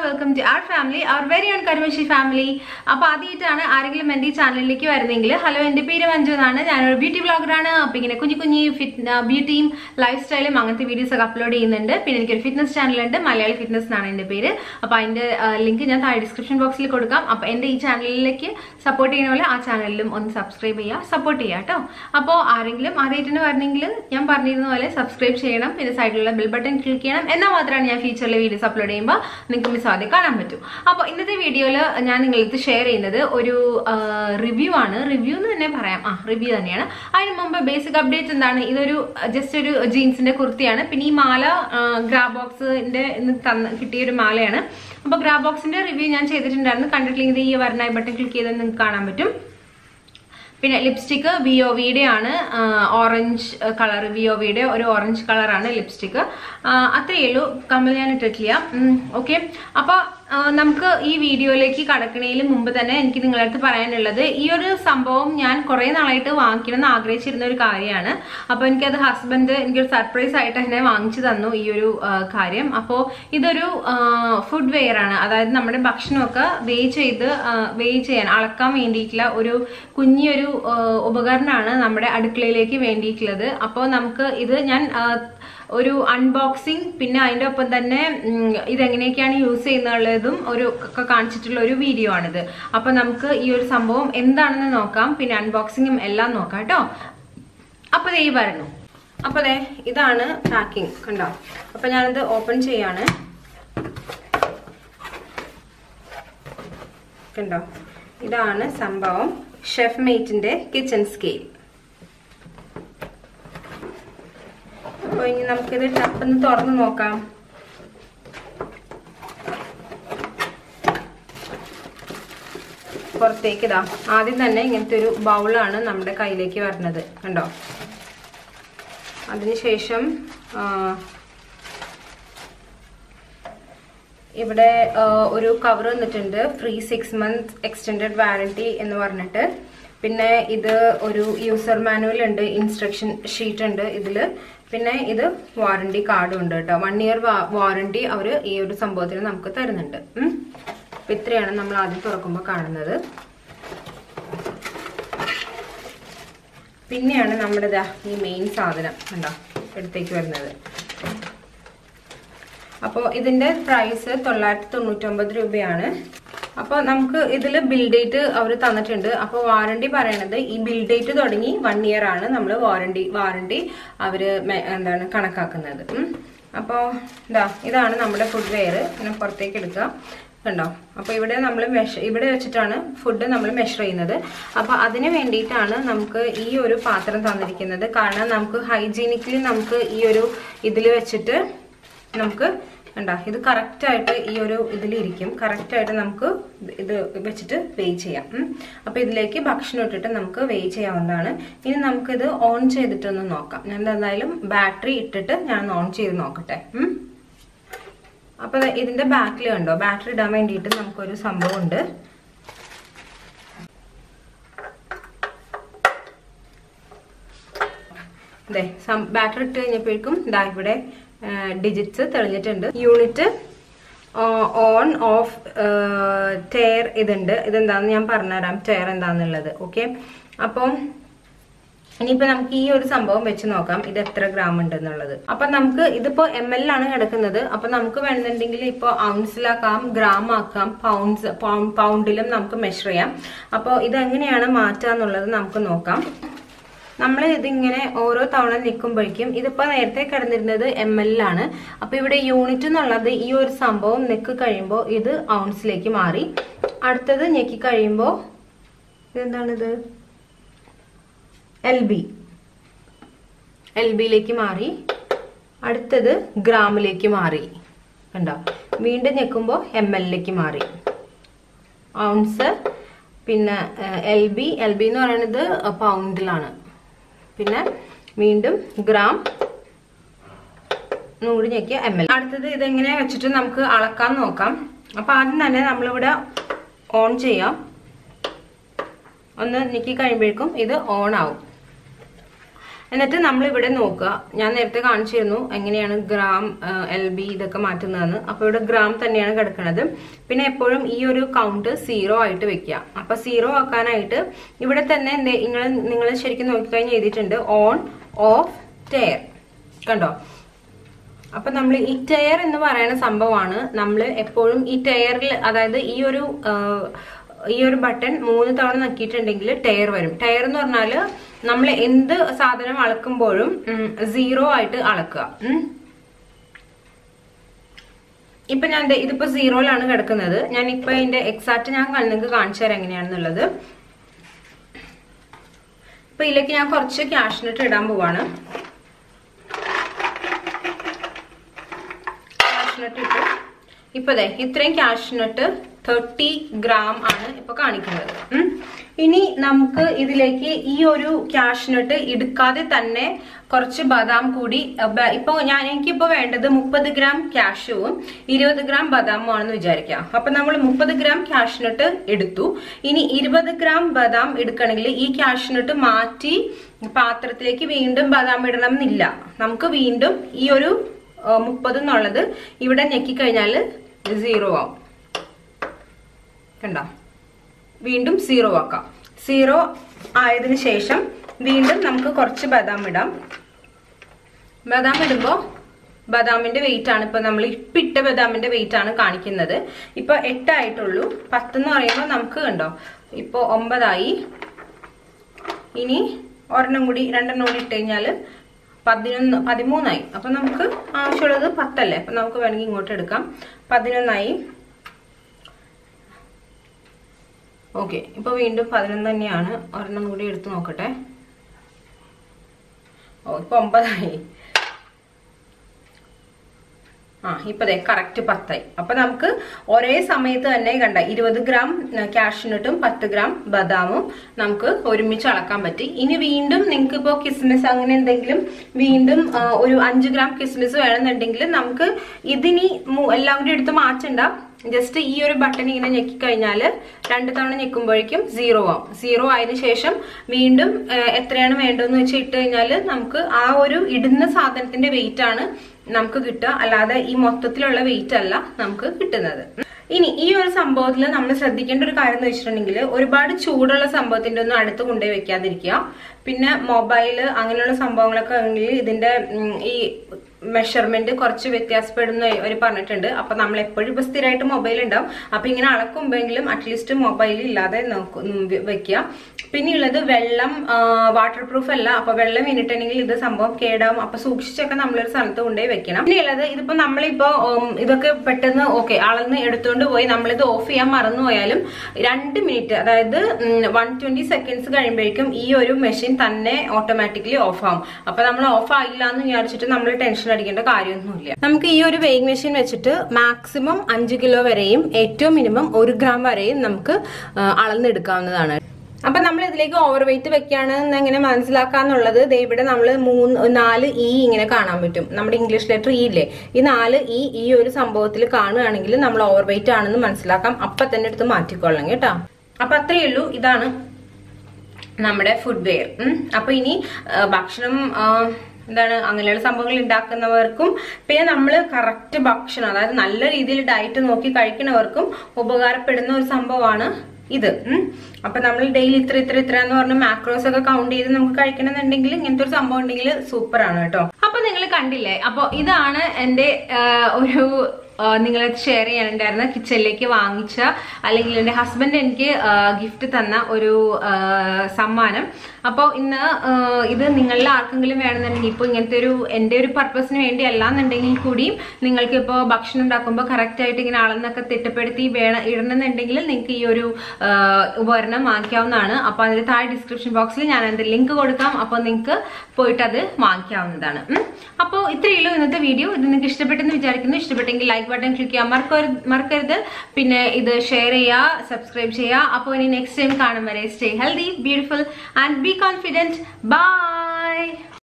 Welcome to our family our very own Karumashi family അപ്പൊ ആദ്യമായിട്ടാണ് ആരെങ്കിലും എന്റെ ഈ ചാനലിലേക്ക് വരുന്നെങ്കിൽ ഹലോ എന്റെ പേര് മഞ്ജു എന്നാണ് ഞാനൊരു ബ്യൂട്ടി ബ്ലോഗറാണ് അപ്പൊ ഇങ്ങനെ കുഞ്ഞു കുഞ്ഞി ഫിറ്റ് ബ്യൂട്ടിയും ലൈഫ് സ്റ്റൈലും അങ്ങനത്തെ വീഡിയോസ് ഒക്കെ അപ്ലോഡ് ചെയ്യുന്നുണ്ട് പിന്നെ എനിക്കൊരു ഫിറ്റ്നസ് ചാനലുണ്ട് മലയാളി ഫിറ്റ്നസ് എന്നാണ് എന്റെ പേര് അപ്പൊ അതിന്റെ ലിങ്ക് ഞാൻ താഴെ ഡിസ്ക്രിപ്ഷൻ ബോക്സിൽ കൊടുക്കാം അപ്പൊ എന്റെ ഈ ചാനലിലേക്ക് സപ്പോർട്ട് ചെയ്യുന്ന പോലെ ആ ചാനലിലും ഒന്ന് സബ്സ്ക്രൈബ് ചെയ്യുക സപ്പോർട്ട് ചെയ്യുക കേട്ടോ അപ്പോൾ ആരെങ്കിലും ആദ്യമായിട്ടാണ് വരണമെങ്കിൽ ഞാൻ പറഞ്ഞിരുന്ന പോലെ സബ്സ്ക്രൈബ് ചെയ്യണം പിന്നെ സൈഡിലുള്ള ബെൽ ബട്ടൺ ക്ലിക്ക് ചെയ്യണം എന്നാൽ മാത്രമാണ് ഞാൻ ഫ്യൂച്ചറിലെ വീഡിയോസ് അപ്ലോഡ് ചെയ്യുമ്പോൾ നിങ്ങൾക്ക് മിസ് ആദ്യം കാണാൻ പറ്റും അപ്പോൾ ഇന്നത്തെ വീഡിയോയിൽ ഞാൻ നിങ്ങൾക്ക് ഷെയർ ചെയ്യുന്നത് ഒരു റിവ്യൂ ആണ് റിവ്യൂ എന്ന് തന്നെ പറയാം ആ റിവ്യൂ തന്നെയാണ് അതിന് മുമ്പ് ബേസിക് അപ്ഡേറ്റ് എന്താണ് ഇതൊരു ജസ്റ്റ് ഒരു ജീൻസിന്റെ കുർത്തിയാണ് പിന്നെ ഈ മാല ഗ്രാ ബോക്സിന്റെ തന്ന കിട്ടിയ ഒരു മാലയാണ് അപ്പോൾ ഗ്രാ ബോക്സിന്റെ റിവ്യൂ ഞാൻ ചെയ്തിട്ടുണ്ടായിരുന്നു കണ്ടിട്ടില്ലെങ്കിൽ ഈ വരണ ബട്ടൺ ക്ലിക്ക് ചെയ്താൽ നിങ്ങൾക്ക് കാണാൻ പറ്റും പിന്നെ ലിപ്സ്റ്റിക്ക് വി ഒ വിയുടെ ആണ് ഓറഞ്ച് കളർ വി ഒ വിയുടെ ഒരു ഓറഞ്ച് കളറാണ് ലിപ്സ്റ്റിക്ക് അത്രയേ ഉള്ളൂ കമ്മൽ ഞാൻ ഇട്ടിട്ടില്ല ഓക്കെ അപ്പോൾ നമുക്ക് ഈ വീഡിയോയിലേക്ക് കടക്കണതിന് മുമ്പ് തന്നെ എനിക്ക് നിങ്ങളുടെ അടുത്ത് പറയാനുള്ളത് ഈ ഒരു സംഭവം ഞാൻ കുറേ നാളായിട്ട് വാങ്ങിക്കണം എന്ന് ആഗ്രഹിച്ചിരുന്ന ഒരു കാര്യമാണ് അപ്പോൾ എനിക്കത് ഹസ്ബൻഡ് എനിക്കൊരു സർപ്രൈസ് ആയിട്ട് എന്നെ വാങ്ങിച്ചു തന്നു ഈ ഒരു കാര്യം അപ്പോൾ ഇതൊരു ഫുഡ് വെയർ ആണ് അതായത് നമ്മുടെ ഭക്ഷണമൊക്കെ വേ ചെയ്ത് വേ ചെയ്യാൻ അളക്കാൻ വേണ്ടിയിട്ടുള്ള ഒരു കുഞ്ഞൊരു ഉപകരണമാണ് നമ്മുടെ അടുക്കളയിലേക്ക് വേണ്ടിയിട്ടുള്ളത് അപ്പോൾ നമുക്ക് ഇത് ഞാൻ ഒരു അൺബോക്സിങ് പിന്നെ അതിൻ്റെ ഒപ്പം തന്നെ ഇതെങ്ങനെയൊക്കെയാണ് യൂസ് ചെയ്യുന്നുള്ളതും ഒരു ഒക്കെ കാണിച്ചിട്ടുള്ള ഒരു വീഡിയോ ആണിത് അപ്പൊ നമുക്ക് ഈ ഒരു സംഭവം എന്താണെന്ന് നോക്കാം പിന്നെ അൺബോക്സിങ്ങും എല്ലാം നോക്കാം കേട്ടോ അപ്പൊ ദേ വരണു അപ്പൊ ദേ ഇതാണ് പാക്കിംഗ് കണ്ടോ അപ്പൊ ഞാനിത് ഓപ്പൺ ചെയ്യാണ് കണ്ടോ ഇതാണ് സംഭവം ഷെഫ് മേറ്റിന്റെ കിച്ചൺ സ്കെയിൽ അപ്പൊ ഇനി നമുക്കിത് ടപ്പൊന്ന് തുറന്ന് നോക്കാം പുറത്തേക്ക് ഇതാ ആദ്യം തന്നെ ഇങ്ങനത്തെ ഒരു ബൗളാണ് നമ്മുടെ കയ്യിലേക്ക് വരുന്നത് കണ്ടോ അതിനുശേഷം ഇവിടെ ഒരു കവർ വന്നിട്ടുണ്ട് free six month extended warranty എന്ന് പറഞ്ഞിട്ട് പിന്നെ ഇത് ഒരു യൂസർ മാനുവൽ ഉണ്ട് ഇൻസ്ട്രക്ഷൻ ഷീറ്റ് ഉണ്ട് ഇതിൽ പിന്നെ ഇത് വാറണ്ടി കാർഡും ഉണ്ട് കേട്ടോ വൺ ഇയർ വാറണ്ടി അവർ ഈ ഒരു സംഭവത്തിന് നമുക്ക് തരുന്നുണ്ട് അപ്പൊ ഇത്രയാണ് നമ്മൾ ആദ്യം തുറക്കുമ്പോൾ കാണുന്നത് പിന്നെയാണ് നമ്മുടെ ഈ മെയിൻ സാധനം കണ്ടോ എടുത്തേക്ക് വരുന്നത് അപ്പോൾ ഇതിന്റെ പ്രൈസ് തൊള്ളായിരത്തി തൊണ്ണൂറ്റൊമ്പത് രൂപയാണ് അപ്പോൾ നമുക്ക് ഇതിൽ ബിൽ ഡേറ്റ് അവർ തന്നിട്ടുണ്ട് അപ്പോൾ വാറണ്ടി പറയണത് ഈ ബിൽ ഡേറ്റ് തുടങ്ങി വൺ ഇയർ ആണ് നമ്മൾ വാറണ്ടി വാറണ്ടി അവർ എന്താണ് കണക്കാക്കുന്നത് അപ്പോൾ ഇതാ ഇതാണ് നമ്മുടെ ഫുഡ് വെയർ ഇങ്ങനെ പുറത്തേക്ക് എടുക്കുക കണ്ടോ അപ്പോൾ ഇവിടെ നമ്മൾ മെഷ ഇവിടെ വെച്ചിട്ടാണ് ഫുഡ് നമ്മൾ മെഷർ ചെയ്യുന്നത് അപ്പോൾ അതിന് വേണ്ടിയിട്ടാണ് നമുക്ക് ഈ ഒരു പാത്രം തന്നിരിക്കുന്നത് കാരണം നമുക്ക് ഹൈജീനിക്കലി നമുക്ക് ഈ ഒരു ഇതിൽ വെച്ചിട്ട് നമുക്ക് കണ്ടോ ഇത് കറക്റ്റായിട്ട് ഈ ഒരു ഇതിലിരിക്കും കറക്റ്റായിട്ട് നമുക്ക് ഇത് വെച്ചിട്ട് വേ ചെയ്യാം അപ്പോൾ ഇതിലേക്ക് ഭക്ഷണം ഇട്ടിട്ട് നമുക്ക് വേ ചെയ്യാവുന്നതാണ് ഇനി നമുക്കിത് ഓൺ ചെയ്തിട്ടൊന്ന് നോക്കാം ഞാൻ എന്തായാലും ബാറ്ററി ഇട്ടിട്ട് ഞാൻ ഓൺ ചെയ്ത് നോക്കട്ടെ അപ്പോൾ ഇതിന്റെ ബാക്കിൽ കണ്ടോ ബാറ്ററി ഇടാൻ വേണ്ടിയിട്ട് നമുക്കൊരു സംഭവം ഉണ്ട് അതെ ബാറ്ററി ഇട്ട് കഴിഞ്ഞപ്പോഴേക്കും ഇതാ ഇവിടെ ഡിജിറ്റ്സ് തെളിഞ്ഞിട്ടുണ്ട് യൂണിറ്റ് ഓൺ ഓഫ് ടയർ ഇതുണ്ട് ഇതെന്താന്ന് ഞാൻ പറഞ്ഞുതരാം ടയർ എന്താന്നുള്ളത് ഓക്കെ അപ്പം ഇനിയിപ്പോ നമുക്ക് ഈ ഒരു സംഭവം വെച്ച് നോക്കാം ഇത് എത്ര ഗ്രാം ഉണ്ട് എന്നുള്ളത് അപ്പൊ നമുക്ക് ഇതിപ്പോ എം എൽ ആണ് കിടക്കുന്നത് അപ്പൊ നമുക്ക് വേണമെന്നുണ്ടെങ്കിൽ ഇപ്പൊ ഔൺസിലാക്കാം ഗ്രാം ആക്കാം പൗണ്ട്സ് പൗണ്ടിലും നമുക്ക് മെഷർ ചെയ്യാം അപ്പോൾ ഇത് എങ്ങനെയാണ് മാറ്റുക എന്നുള്ളത് നമുക്ക് നോക്കാം നമ്മൾ ഇതിങ്ങനെ ഓരോ തവണ നിൽക്കുമ്പോഴേക്കും ഇതിപ്പോ നേരത്തെ കിടന്നിരുന്നത് എം എൽ ആണ് അപ്പൊ ഇവിടെ യൂണിറ്റ് എന്നുള്ളത് ഈ ഒരു സംഭവം നിൽക്കി കഴിയുമ്പോൾ ഇത് ഔൺസിലേക്ക് മാറി അടുത്തത് ഞെക്കി കഴിയുമ്പോൾ ഇതെന്താണിത് എൽ ബി എൽ ബിയിലേക്ക് മാറി അടുത്തത് ഗ്രാമിലേക്ക് മാറി കണ്ടോ വീണ്ടും ഞെക്കുമ്പോൾ എം എല്ലിലേക്ക് മാറി ഔൺസ് പിന്നെ എൽ ബി എൽ ബി എന്ന് പറയുന്നത് പൗണ്ടിലാണ് പിന്നെ വീണ്ടും ഗ്രാം നൂറ് ഞെക്കിയ എം എൽ അടുത്തത് ഇതെങ്ങനെ വെച്ചിട്ട് നമുക്ക് അളക്കാൻ നോക്കാം അപ്പൊ ആദ്യം തന്നെ നമ്മളിവിടെ ഓൺ ചെയ്യാം ഒന്ന് ഞെക്കി കഴിയുമ്പോഴേക്കും ഇത് ഓൺ ആവും എന്നിട്ട് നമ്മൾ ഇവിടെ നോക്കുക ഞാൻ നേരത്തെ കാണിച്ചിരുന്നു എങ്ങനെയാണ് ഗ്രാം എൽ ബി ഇതൊക്കെ മാറ്റുന്നതെന്ന് അപ്പൊ ഇവിടെ ഗ്രാം തന്നെയാണ് കിടക്കുന്നത് പിന്നെ എപ്പോഴും ഈ ഒരു കൗണ്ട് സീറോ ആയിട്ട് വെക്കുക അപ്പൊ സീറോ ആക്കാനായിട്ട് ഇവിടെ തന്നെ നിങ്ങൾ നിങ്ങൾ ശരിക്കും നോക്കിക്കഴിഞ്ഞാൽ എഴുതിയിട്ടുണ്ട് ഓൺ ഓഫ് ടയർ കണ്ടോ അപ്പൊ നമ്മൾ ഈ ടയർ എന്ന് പറയുന്ന സംഭവമാണ് നമ്മൾ എപ്പോഴും ഈ ടയറിൽ അതായത് ഈ ഒരു ആ, ഈ ഒരു ബട്ടൺ മൂന്ന് തവണ നക്കിയിട്ടുണ്ടെങ്കിൽ ടയർ വരും ടയർ എന്ന് പറഞ്ഞാല് നമ്മൾ എന്ത് സാധനം അളക്കുമ്പോഴും സീറോ ആയിട്ട് അളക്കുക ഉം. ഇപ്പൊ ഞാൻ ദേ ഇതിപ്പോ സീറോയിലാണ് കിടക്കുന്നത് ഞാൻ ഇപ്പൊ ഇതിന്റെ എക്സാക്ട് ഞാൻ നിങ്ങൾക്ക് കാണിച്ചു തരാം എങ്ങനെയാണെന്നുള്ളത് ഇപ്പൊ ഇതിലേക്ക് ഞാൻ കുറച്ച് ക്യാഷ്നട്ട് ഇടാൻ പോവാണ് ക്യാഷ്നട്ട് ഇട്ടു ഇപ്പൊ ദേ ഇത്രയും ക്യാഷ്നട്ട് തേർട്ടി ഗ്രാം ആണ് ഇപ്പൊ കാണിക്കുന്നത് ഉം. ഇനി നമുക്ക് ഇതിലേക്ക് ഈ ഒരു ക്യാഷ്നട്ട് എടുക്കാതെ തന്നെ കുറച്ച് ബദാം കൂടി അഹ് ബ- ഇപ്പൊ ഞാൻ എനിക്കിപ്പോ വേണ്ടത് മുപ്പത് ഗ്രാം കാഷ്യൂവും ഇരുപത് ഗ്രാം ബദാമും ആണെന്ന് വിചാരിക്കാം അപ്പൊ നമ്മൾ മുപ്പത് ഗ്രാം കാഷ്നട്ട് എടുത്തു ഇനി ഇരുപത് ഗ്രാം ബദാം എടുക്കണമെങ്കിൽ ഈ കാഷ്നട്ട് മാറ്റി പാത്രത്തിലേക്ക് വീണ്ടും ബദാം ഇടണം എന്നില്ല നമുക്ക് വീണ്ടും ഈ ഒരു മുപ്പത് എന്നുള്ളത് ഇവിടെ ഞെക്കിക്കഴിഞ്ഞാൽ സീറോ ആവും കണ്ടോ വീണ്ടും സീറോ ആക്കാം സീറോ ആയതിനു ശേഷം വീണ്ടും നമുക്ക് കുറച്ച് ബദാം ഇടാം ബദാം ഇടുമ്പോൾ ബദാമിന്റെ വെയിറ്റ് ആണ് ഇപ്പൊ നമ്മൾ ഇപ്പൊ ഇട്ട ബദാമിന്റെ വെയിറ്റ് ആണ് കാണിക്കുന്നത് ഇപ്പൊ എട്ടായിട്ടുള്ളൂ പത്തെന്ന് പറയുമ്പോൾ നമുക്ക് കണ്ടോ ഇപ്പൊ ഒമ്പതായി ഇനി ഒരെണ്ണം കൂടി രണ്ടെണ്ണം കൂടി ഇട്ട് കഴിഞ്ഞാല് പതിനൊന്ന് പതിമൂന്നായി അപ്പൊ നമുക്ക് ആവശ്യമുള്ളത് പത്തല്ലേ അപ്പൊ നമുക്ക് വേണമെങ്കിൽ ഇങ്ങോട്ട് എടുക്കാം പതിനൊന്നായി ഓക്കെ ഇപ്പൊ വീണ്ടും പതിനൊന്ന് തന്നെയാണ് ഒരെണ്ണം കൂടി എടുത്ത് നോക്കട്ടെ ഓ ഇപ്പൊ ഒമ്പതായി ആ ഇപ്പൊ ദേ കറക്റ്റ് പത്തായി അപ്പൊ നമുക്ക് ഒരേ സമയത്ത് തന്നെ കണ്ട ഇരുപത് ഗ്രാം കാഷ്നട്ടും പത്ത് ഗ്രാം ബദാമും നമുക്ക് ഒരുമിച്ച് അളക്കാൻ പറ്റി ഇനി വീണ്ടും നിങ്ങൾക്ക് ഇപ്പോ കിസ്മിസ് അങ്ങനെ എന്തെങ്കിലും വീണ്ടും ആ, ഒരു അഞ്ച് ഗ്രാം കിസ്മിസ് വേണമെന്നുണ്ടെങ്കിൽ നമുക്ക് ഇതിനി മു- എല്ലാം കൂടി എടുത്ത് മാറ്റണ്ട ജസ്റ്റ് ഈ ഒരു ബട്ടൺ ഇങ്ങനെ ഞെക്കി കഴിഞ്ഞാല് രണ്ട് തവണ ഞെക്കുമ്പോഴേക്കും സീറോ ആവും സീറോ ആയതിനു ശേഷം വീണ്ടും ആ, എത്രയാണ് വേണ്ടതെന്ന് വെച്ച് ഇട്ട് കഴിഞ്ഞാല് നമുക്ക് ആ ഒരു ഇടുന്ന സാധനത്തിന്റെ വെയിറ്റ് ആണ് നമുക്ക് കിട്ടുക അല്ലാതെ ഈ മൊത്തത്തിലുള്ള വെയിറ്റ് അല്ല നമുക്ക് കിട്ടുന്നത് ഇനി ഈ ഒരു സംഭവത്തിൽ നമ്മൾ ശ്രദ്ധിക്കേണ്ട ഒരു കാര്യം എന്ന് വെച്ചിട്ടുണ്ടെങ്കിൽ ഒരുപാട് ചൂടുള്ള സംഭവത്തിന്റെ ഒന്നും അടുത്ത് കൊണ്ടുപോയി വെക്കാതിരിക്കുക പിന്നെ മൊബൈല് അങ്ങനെയുള്ള സംഭവങ്ങളൊക്കെ ആണെങ്കിൽ ഇതിന്റെ ഉം, ഈ മെഷർമെന്റ് കുറച്ച് വ്യത്യാസപ്പെടുന്ന അവർ പറഞ്ഞിട്ടുണ്ട് അപ്പൊ നമ്മൾ എപ്പോഴും ഇപ്പൊ സ്ഥിരമായിട്ട് മൊബൈൽ ഉണ്ടാവും അപ്പൊ ഇങ്ങനെ അളക്കുമ്പോഴെങ്കിലും അറ്റ്ലീസ്റ്റ് മൊബൈൽ ഇല്ലാതെ നോക്കു- ഉം വെ- വെക്കുക പിന്നെയുള്ളത് വെള്ളം വാട്ടർ പ്രൂഫ് അല്ല അപ്പൊ വെള്ളം വീണിട്ടുണ്ടെങ്കിൽ ഇത് സംഭവം കേടാവും അപ്പൊ സൂക്ഷിച്ചൊക്കെ നമ്മളൊരു സ്ഥലത്ത് കൊണ്ടുപോയി വെക്കണം പിന്നെയുള്ളത് ഇതിപ്പോ നമ്മളിപ്പോ ഉം, ഇതൊക്കെ പെട്ടെന്ന് ഓക്കെ അളന്ന് എടുത്തുകൊണ്ട് പോയി നമ്മളിത് ഓഫ് ചെയ്യാൻ മറന്നു പോയാലും രണ്ട് മിനിറ്റ് അതായത് വൺ ട്വന്റി സെക്കൻഡ്സ് കഴിയുമ്പോഴേക്കും ഈ ഒരു മെഷീൻ തന്നെ ഓട്ടോമാറ്റിക്കലി ഓഫ് ആവും അപ്പൊ നമ്മൾ ഓഫ് ആയില്ല എന്ന് വിചാരിച്ചിട്ട് നമ്മൾ ടെൻഷൻ അടിക്കേണ്ട കാര്യമൊന്നുമില്ല നമുക്ക് ഈ ഒരു വെയിങ് മെഷീൻ വെച്ചിട്ട് മാക്സിമം അഞ്ച് കിലോ വരെയും ഏറ്റവും മിനിമം ഒരു ഗ്രാം വരെയും നമുക്ക് ആ, അളന്നെടുക്കാവുന്നതാണ് അപ്പൊ നമ്മൾ ഇതിലേക്ക് ഓവർ വെയിറ്റ് വെക്കുകയാണെന്ന് എങ്ങനെ മനസ്സിലാക്കാന്നുള്ളത് ദേ ഇവിടെ നമ്മൾ മൂന്ന് നാല് ഇ ഇങ്ങനെ കാണാൻ പറ്റും നമ്മുടെ ഇംഗ്ലീഷ് ലെറ്റർ ഇ ഇല്ലേ ഈ നാല് ഇ ഈ ഒരു സംഭവത്തിൽ കാണുകയാണെങ്കിൽ നമ്മൾ ഓവർ വെയിറ്റ് ആണെന്ന് മനസ്സിലാക്കാം അപ്പൊ തന്നെ എടുത്ത് മാറ്റിക്കൊള്ളാം കേട്ടോ അപ്പൊ അത്രയേ ഉള്ളൂ ഇതാണ് നമ്മുടെ ഫുഡ് വെയർ അപ്പൊ ഇനി ആ, ഭക്ഷണം ആ, എന്താണ് അങ്ങനെയുള്ള സംഭവങ്ങൾ ഉണ്ടാക്കുന്നവർക്കും പിന്നെ നമ്മൾ കറക്റ്റ് ഭക്ഷണം അതായത് നല്ല രീതിയിൽ ഡയറ്റ് നോക്കി കഴിക്കുന്നവർക്കും ഉപകാരപ്പെടുന്ന ഒരു സംഭവമാണ് ഇത് ഉം. അപ്പൊ നമ്മൾ ഡെയിലി ഇത്ര ഇത്ര ഇത്ര എന്ന് പറഞ്ഞ മാക്രോസ് ഒക്കെ കൗണ്ട് ചെയ്ത് നമുക്ക് കഴിക്കണമെന്നുണ്ടെങ്കിൽ ഇങ്ങനത്തെ ഒരു സംഭവം ഉണ്ടെങ്കിൽ സൂപ്പർ ആണ് കേട്ടോ അപ്പൊ നിങ്ങൾ കണ്ടില്ലേ അപ്പൊ ഇതാണ് എന്റെ ആ, ഒരു നിങ്ങളെ ഷെയർ ചെയ്യാനുണ്ടായിരുന്ന കിച്ചണിലേക്ക് വാങ്ങിച്ച അല്ലെങ്കിൽ എൻ്റെ ഹസ്ബൻഡ് എനിക്ക് ഗിഫ്റ്റ് തന്ന ഒരു ആ, സമ്മാനം അപ്പോൾ ഇന്ന് ആ, ഇത് നിങ്ങളിൽ ആർക്കെങ്കിലും വേണമെന്നുണ്ടെങ്കിൽ ഇപ്പോൾ ഇങ്ങനത്തെ ഒരു എൻ്റെ ഒരു പർപ്പസിന് വേണ്ടി അല്ലാന്നുണ്ടെങ്കിൽ കൂടിയും നിങ്ങൾക്ക് ഇപ്പോൾ ഭക്ഷണം ഉണ്ടാക്കുമ്പോൾ കറക്റ്റ് ആയിട്ട് ഇങ്ങനെ അളന്നൊക്കെ തിട്ടപ്പെടുത്തി വേണം ഇടണമെന്നുണ്ടെങ്കിൽ നിങ്ങൾക്ക് ഈ ഒരു ആ, ഉപകരണം വാങ്ങിക്കാവുന്നതാണ് അപ്പോൾ അതിന് താഴെ ഡിസ്ക്രിപ്ഷൻ ബോക്സിൽ ഞാൻ അതിൻ്റെ ലിങ്ക് കൊടുക്കാം അപ്പോൾ നിങ്ങൾക്ക് പോയിട്ട് അത് വാങ്ങിക്കാവുന്നതാണ് ഉം. അപ്പോൾ ഇത്രയേ ഉള്ളൂ ഇന്നത്തെ വീഡിയോ ഇത് നിങ്ങൾക്ക് ഇഷ്ടപ്പെട്ടെന്ന് വിചാരിക്കുന്നു ഇഷ്ടപ്പെട്ടെങ്കിൽ ലൈക്ക് ബട്ടൺ ക്ലിക്ക് ചെയ്യാൻ മറക്കരുത് മറക്കരുത് പിന്നെ ഇത് ഷെയർ ചെയ്യുക സബ്സ്ക്രൈബ് ചെയ്യുക അപ്പോൾ ഇനി നെക്സ്റ്റ് ടൈം കാണും വരെ stay healthy beautiful and be confident by